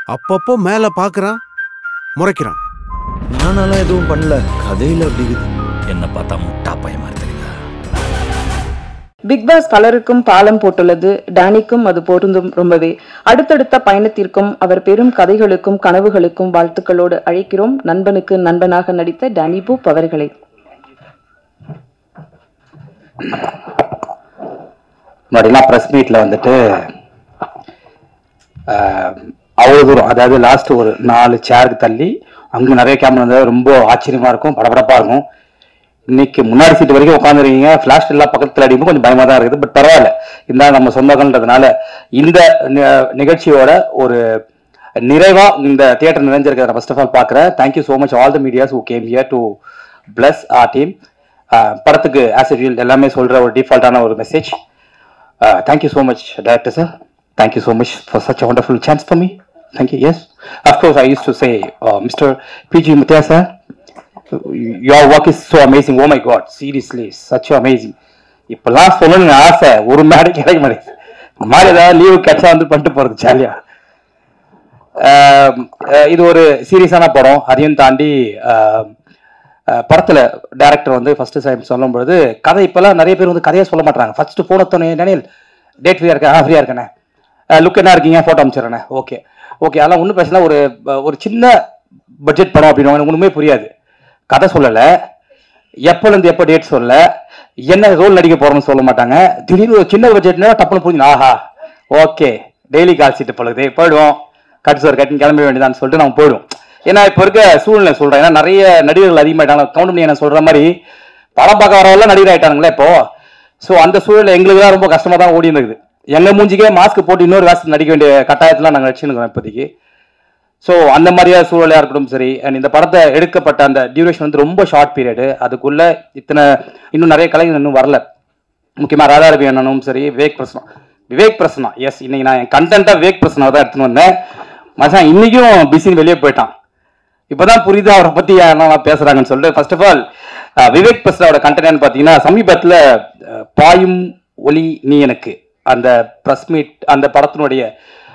அப்பப்போ மேல பாக்குறான் முறைக்கிறான் நானெல்லாம் எதுவும் பண்ணல கதையில அப்படி இருக்குது என்ன பார்த்தா முட்டா பயமா தெரியுதா பிக் பாஸ் பலருக்கும் பாலம் போட்டுள்ளது டானிக்கும் அது பொருந்தும் ரொம்பவே அடுத்தடுத்த பயணத்திற்கும் அவர் பெரும் கதைகளுக்கும் கனவுகளுக்கும் வாழ்த்துக்களோடு அழைக்கிறோம் நண்பனுக்கு நண்பனாக நடித்த டானி பூப் அவர்களை முன்னாடிலாம் ப்ரெஸ் மீட்டில் வந்துட்டு ஆஹ், அவ்வளோ தூரம் அதாவது லாஸ்ட் ஒரு நாலு சேருக்கு தள்ளி அங்கே நிறைய கேமரா இருந்தால் ரொம்ப ஆச்சரியமா இருக்கும் படபடப்பாக இருக்கும் இன்னைக்கு முன்னாடி சீட்டு வரைக்கும் உட்காந்துருக்கீங்க ஃபிளாஷ் எல்லாம் பக்கத்தில் அடிக்கும் கொஞ்சம் பயமாக தான் இருக்குது பட் பரவாயில்ல இந்த நம்ம சொந்தங்கள்ன்றதுனால இந்த நி- நிகழ்ச்சியோட ஒரு நிறைவா இந்த தியேட்டர் நிறைஞ்சிருக்கிறத ஃபர்ஸ்ட் ஆஃப் ஆல் பார்க்குறேன் thank you so much all the medias who came here to bless our team படத்துக்கு ஆஸ் யூல் எல்லாமே சொல்ற ஒரு டிஃபால்ட்டான ஒரு message thank you so much director sir thank you so much for such a wonderful chance for me thank you yes of course I use to say mister PG Muthiah sir your work is so amazing oh my God seriously such amazing இப்பெல்லாம் சொல்லணும்னு ஆசை ஒரு மேடை கிடைக்க மாட்டேங்குது இந்த மாதிரி ஏதாவது லீவு கிடைச்சா வந்து பண்ணிட்டு போறது ஜாலியா ஆஹ் அஹ் இது ஒரு சீரியஸான படம் அதையும் தாண்டி ஆஹ் அஹ் படத்துல டைரக்டர் வந்து ஃபர்ஸ்ட் டைம் சொல்லும் பொழுது கதை இப்பெல்லாம் நிறைய பேர் வந்து கதையே சொல்ல மாட்டாங்க ஃபர்ஸ்ட் போனத்தோனே டேனியல் டேட் ஃப்ரீயா இருக்கேன் ஃப்ரீயா இருக்கேனே லுக் என்ன இருக்கீங்க போட்டோ அமைச்சிடறேனே ஓகே ஓகே அதெல்லாம் ஒன்றும் பிரச்சனை இல்ல. ஒரு ஒரு சின்ன பட்ஜெட் படம் அப்படின்னு எனக்கு ஒன்றுமே புரியாது கதை சொல்லலை எப்போலேருந்து எப்போ டேட் சொல்லல என்ன ரோல் நடிக்க போறோம்னு சொல்ல மாட்டாங்க திடீர்னு ஒரு சின்ன பட்ஜெட்னா டப்புனு புரிஞ்சு ஆஹா ஓகே டெய்லி கால் சீட்டு பழகுது போயிடுவோம் கட்டு சோறு கட்டின்னு கிளம்ப வேண்டியதான்னு சொல்லிட்டு நம்ம போயிடும் ஏன்னா இப்போ இருக்க சூழ்நிலை சொல்றேன் ஏன்னா நிறைய நடிகர்கள் அதிகமாயிட்டாங்க கவுண்ட் பண்ணி என்ன சொல்ற மாதிரி படம் பார்க்க வரவெல்லாம் நடிகர் ஆயிட்டாங்களே இப்போ ஸோ அந்த சூழல் எங்களுக்கு தான் ரொம்ப கஷ்டமா தான் ஓடி இருக்குது எங்க மூஞ்சிக்கே மாஸ்க் போட்டு இன்னொரு வேஷத்தில் நடிக்க வேண்டிய கட்டாயத்தில் நாங்கள் நடிச்சுன்னு இப்போதைக்கு ஸோ அந்த மாதிரியா சூழலையா இருக்கட்டும் சரி அண்ட் இந்த படத்தை எடுக்கப்பட்ட அந்த டியூரேஷன் வந்து ரொம்ப ஷார்ட் பீரியடு அதுக்குள்ள இத்தனை இன்னும் நிறைய கலைஞர் இன்னும் வரல முக்கியமாக ராதாரவி அண்ணனும் சரி விவேக் பிரசனா விவேக் பிரசனா எஸ் இன்னைக்கு நான் என் கண்டென்ட்டாக விவேக் பிரசனாவை தான் எடுத்துன்னு வந்தேன் மச்சான் இன்னைக்கும் பிஸின்னு வெளியே போயிட்டான் இப்பதான் புரியுது அவரை பத்தி என்ன பேசுறாங்கன்னு சொல்லிட்டு ஃபர்ஸ்ட் ஆஃப் ஆல் விவேக் பிரசாவோட கண்டென்ட் பாத்தீங்கன்னா சமீபத்துல அஹ், பாயும் ஒளி நீ எனக்கு அந்த ப்ரெஸ் மீட் அந்த படத்தினுடைய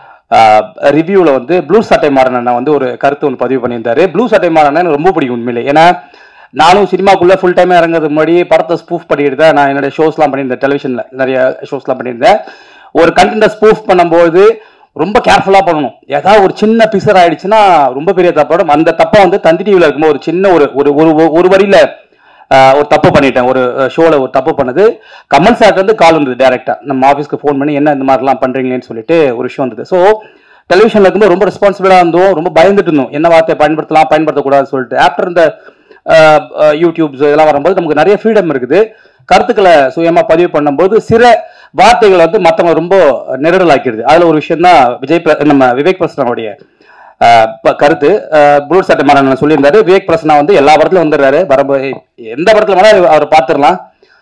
ரிவ்யூவில் வந்து ப்ளூ சட்டை மாறன் வந்து ஒரு கருத்து ஒன்று பதிவு பண்ணியிருந்தாரு ப்ளூ சட்டை மாறன் எனக்கு ரொம்ப பிடிக்கும் உண்மையிலே ஏன்னா நானும் சினிமாக்குள்ள ஃபுல் டைம் இறங்குறதுக்கு முன்னாடி படத்தை ஸ்பூஃப் பண்ணிட்டு தான் நான் என்னோட ஷோஸ்லாம் பண்ணியிருந்தேன் டெலிவிஷனில் நிறைய ஷோஸ்லாம் பண்ணியிருந்தேன் ஒரு கண்டென்ட்டை ஸ்பூஃப் பண்ணும்போது ரொம்ப கேர்ஃபுல்லாக பண்ணணும் ஏதாவது ஒரு சின்ன பிசர் ஆயிடுச்சுன்னா ரொம்ப பெரிய தப்பாடும் அந்த தப்பை வந்து தந்தி டிவியில் இருக்கும்போது ஒரு சின்ன ஒரு ஒரு ஒரு ஒரு வரியில ஆஹ், ஒரு தப்பு பண்ணிட்டேன் ஒரு ஷோவில் ஒரு தப்பு பண்ணது கமல் சார் வந்து கால் வந்தது டேரெக்டாக நம்ம ஆஃபீஸ்க்கு ஃபோன் பண்ணி என்ன இந்த மாதிரிலாம் பண்ணுறீங்களேன்னு சொல்லிட்டு ஒரு விஷயம் வந்தது ஸோ டெலிவிஷனில் இருக்கும்போது ரொம்ப ரெஸ்பான்சிபிளாக இருந்தோம் ரொம்ப பயந்துட்டு இருந்தோம் என்ன வார்த்தை பயன்படுத்தலாம் பயன்படுத்தக்கூடாதுன்னு சொல்லிட்டு ஆஃப்டர் இந்த ஆஹ், ஆஹ், யூடியூப்ஸ் இதெல்லாம் வரும்போது நமக்கு நிறைய ஃப்ரீடம் இருக்குது கருத்துக்களை சுயமா பதிவு பண்ணும்போது சில வார்த்தைகள் வந்து மற்றவங்க ரொம்ப நெருடல் ஆக்கிடுது அதுல ஒரு விஷயம் தான் விஜய் பிர- நம்ம விவேக் பிரசனாவுடைய ஆஹ், ப- கருத்து ப்ளூ சட்டை மாறன் சொல்லியிருந்தாரு விவேக் பிரசனா வந்து எல்லா படத்துலயும் வந்துடுறாரு வரும்போது எந்த படத்துல வேணா அவர் பார்த்துடலாம்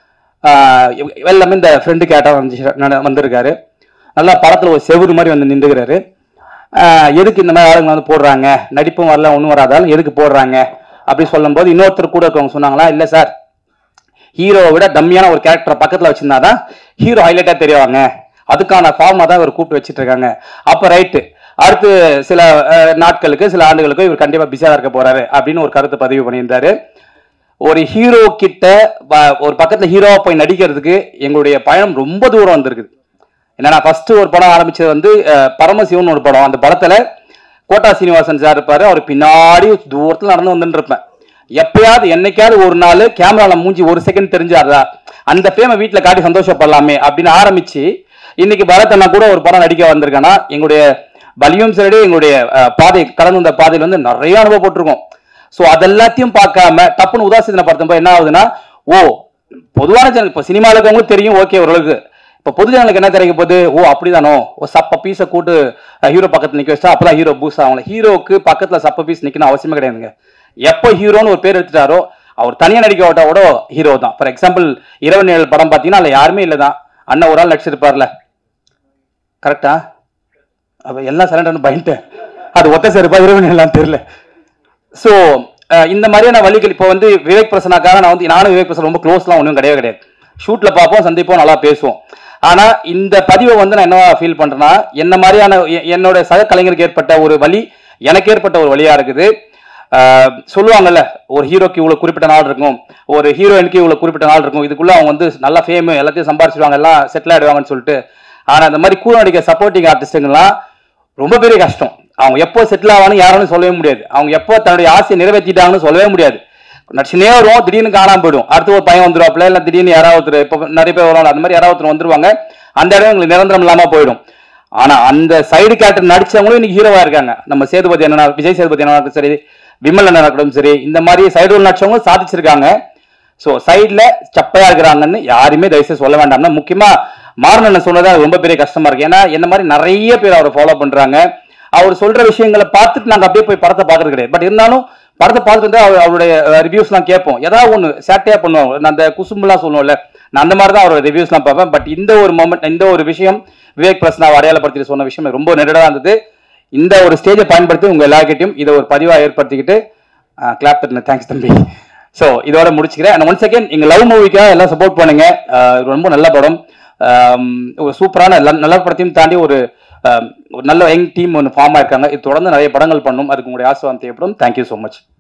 ஆஹ் எல்லாமே இந்த ஃப்ரெண்டு கேட்டா வந்து நட- வந்திருக்காரு நல்லா படத்துல ஒரு செவுரு மாதிரி வந்து நின்றுக்கிறாரு ஆஹ் எதுக்கு இந்த மாதிரி ஆளுங்க வந்து போடுறாங்க நடிப்பும் வரல ஒன்றும் வராதாலும் எதுக்கு போடுறாங்க அப்படி சொல்லும்போது இன்னொருத்தர் கூட இருக்கவங்க சொன்னாங்களா இல்லை சார் ஹீரோவை விட டம்மியான ஒரு கேரக்டரை பக்கத்தில் வச்சிருந்தாதான் ஹீரோ ஹைலைட்டாக தெரிவாங்க அதுக்கான ஃபார்மா தான் இவர் கூப்பிட்டு வச்சிட்டு இருக்காங்க அப்போ ரைட்டு அடுத்து சில அஹ், நாட்களுக்கு சில ஆண்டுகளுக்கு இவர் கண்டிப்பாக பிஸியாக இருக்க போறாரு அப்படின்னு ஒரு கருத்து பதிவு பண்ணியிருந்தாரு ஒரு ஹீரோ கிட்ட வ- ஒரு பக்கத்துல ஹீரோவா போய் நடிக்கிறதுக்கு எங்களுடைய பயணம் ரொம்ப தூரம் வந்திருக்குது என்னன்னா ஃபர்ஸ்ட் ஒரு படம் ஆரம்பிச்சது வந்து அஹ், பரமசிவன் ஒரு படம் அந்த படத்துல கோட்டா சீனிவாசன் சார் இருப்பாரு அவர் பின்னாடி தூரத்துல நடந்து வந்துட்டு இருப்பேன் எப்பயாவது என்னைக்காவது ஒரு நாள் கேமரால மூஞ்சி ஒரு செகண்ட் தெரிஞ்சாதா அந்த ஃபேமை வீட்டுல காட்டி சந்தோஷப்படலாமே அப்படின்னு ஆரம்பிச்சு இன்னைக்கு பரத் அண்ணா கூட ஒரு படம் நடிக்க வந்திருக்கேன்னா எங்களுடைய பலியும் சரி எங்களுடைய அஹ், பாதை கடந்து வந்த பாதையில வந்து நிறைய அனுபவப்பட்டிருக்கோம் ஸோ அதெல்லாத்தையும் பார்க்காம டப்புன்னு உதாசீன படுத்தும்போது என்ன ஆகுதுன்னா ஓ பொதுவான ஜன இப்போ சினிமாவில் இருக்கவங்களுக்கு தெரியும் ஓகே ஓரளவுக்கு இப்போ பொது ஜனங்களுக்கு என்ன கிடைக்க போகுது ஓ அப்படிதானோ ஓ சப்ப பீஸை கூட்டு ஹீரோ பக்கத்துல நிக்க வச்சா அப்பதான் ஹீரோ பூஸ் ஆகல ஹீரோக்கு பக்கத்துல சப்ப பீஸ் நிக்கணும் அவசியமே கிடையாதுங்க எப்போ ஹீரோன்னு ஒரு பேர் எடுத்துட்டாரோ அவர் தனியா நடிக்க விட்டாவோட ஹீரோ தான் ஃபார் எக்ஸாம்பிள் இரவு நிழல் படம் பார்த்தீங்கன்னா அதுல யாருமே இல்லை தான் அண்ணன் ஒரு ஆள் நடிச்சிருப்பார்ல கரெக்டா அப்ப எல்லாம் சரண்டர்னு பயந்துட்டேன் அது ஒத்த செருப்பா இரவு நிழலாம் தெரியல ஸோ இந்த மாதிரியான வழிகள் இப்போ வந்து விவேக் பிரசனாக்காக நான் வந்து நானும் விவேக் பிரசன் ரொம்ப க்ளோஸ்லாம் ஒன்றும் கிடையவே கிடையாது ஷூட்ல பார்ப்போம் சந்திப்போம் நல்லா பேசுவோம் ஆனா இந்த பதிவை வந்து நான் என்ன ஃபீல் பண்றேன்னா என்ன மாதிரியான எ- என்னோட சக கலைஞருக்கு ஏற்பட்ட ஒரு வழி எனக்கு ஏற்பட்ட ஒரு வழியா இருக்குது ஆஹ் சொல்லுவாங்கல்ல ஒரு ஹீரோக்கு இவ்வளவு குறிப்பிட்ட நாள் இருக்கும் ஒரு ஹீரோயினுக்கு இவ்வளவு குறிப்பிட்ட நாள் இருக்கும் இதுக்குள்ள அவங்க வந்து நல்ல ஃபேம் எல்லாத்தையும் சம்பாரிச்சிருவாங்க எல்லாம் செட்டில் ஆயிடுவாங்கன்னு சொல்லிட்டு ஆனா இந்த மாதிரி கூட நடிக்க சப்போர்ட்டிங் ஆர்டிஸ்ட்டுங்கெல்லாம் ரொம்ப பெரிய கஷ்டம் அவங்க எப்போ செட்டில் ஆவான்னு யாராலும் சொல்லவே முடியாது அவங்க எப்போ தன்னுடைய ஆசையை நிறைவேற்றிட்டாங்கன்னு சொல்லவே முடியாது நடிச்சுனே வருவோம் திடீர்னு காணாம போயிடும் அடுத்து ஒரு பையன் வந்துருவாப்ல இல்லை திடீர்னு யாராவது ஒருத்தர் இப்போ நிறைய பேர் வருவாங்க அந்த மாதிரி யாராவது ஒருத்தர் வந்துருவாங்க அந்த இடம் எங்களுக்கு நிரந்தரம் இல்லாம போயிடும் ஆனா அந்த சைடு கேரக்டர் நடிச்சவங்களும் இன்னைக்கு ஹீரோவா இருக்காங்க நம்ம சேதுபதி என்ன விஜய் சேதுபதி என்ன இருக்கட்டும் சரி விமல் என்ன இருக்கட்டும் சரி இந்த மாதிரி சைடு ரோல் நடிச்சவங்களும் சாதிச்சிருக்காங்க ஸோ சைடில் சப்பையா இருக்கிறாங்கன்னு யாருமே தயவுசெய்து சொல்ல வேண்டாம்னா முக்கியமா மாறன் சொன்னது அது ரொம்ப பெரிய கஷ்டமா இருக்கு ஏன்னா என்ன மாதிரி நிறைய பேர் அவரை ஃபாலோ பண்றாங்க அவர் சொல்ற விஷயங்களை பார்த்துட்டு நாங்க அப்படியே போய் படத்தை பார்க்கறது கிடையாது பட் இருந்தாலும் படத்தை பார்த்துட்டு வந்து அவர் அவருடைய ரிவ்யூஸ்லாம் கேட்போம் ஏதாவது ஒன்று சேட்டையா பண்ணுவோம் நான் அந்த குசும்புலாம் சொல்லுவோம்ல நான் அந்த மாதிரி தான் அவரோட ரிவ்யூஸ்லாம் பார்ப்பேன் பட் இந்த ஒரு மொமெண்ட் இந்த ஒரு விஷயம் விவேக் பிரசனா அடையாளப்படுத்தி சொன்ன விஷயம் எனக்கு ரொம்ப நெருடா இருந்தது இந்த ஒரு ஸ்டேஜை பயன்படுத்தி உங்க எல்லார்கிட்டையும் இதை ஒரு பதிவாக ஏற்படுத்திக்கிட்டு கிளாப் தட்டின தேங்க்ஸ் தம்பி ஸோ இதோட முடிச்சுக்கிறேன் அண்ட் ஒன் செகண்ட் எங்க லவ் மூவிக்காக எல்லாம் சப்போர்ட் பண்ணுங்க ஆஹ் இது ரொம்ப நல்ல படம் ஆம், ஒரு சூப்பரான நல்ல- நல்ல படத்தையும் தாண்டி ஒரு ஆம், ஒரு நல்ல யங் டீம் ஒன்று ஃபார்ம் ஆயிருக்காங்க இது தொடர்ந்து நிறைய படங்கள் பண்ணும் அதுக்கு உங்களுடைய ஆசீர்வாதம் தேவைப்படும் தேங்க்யூ ஸோ மச்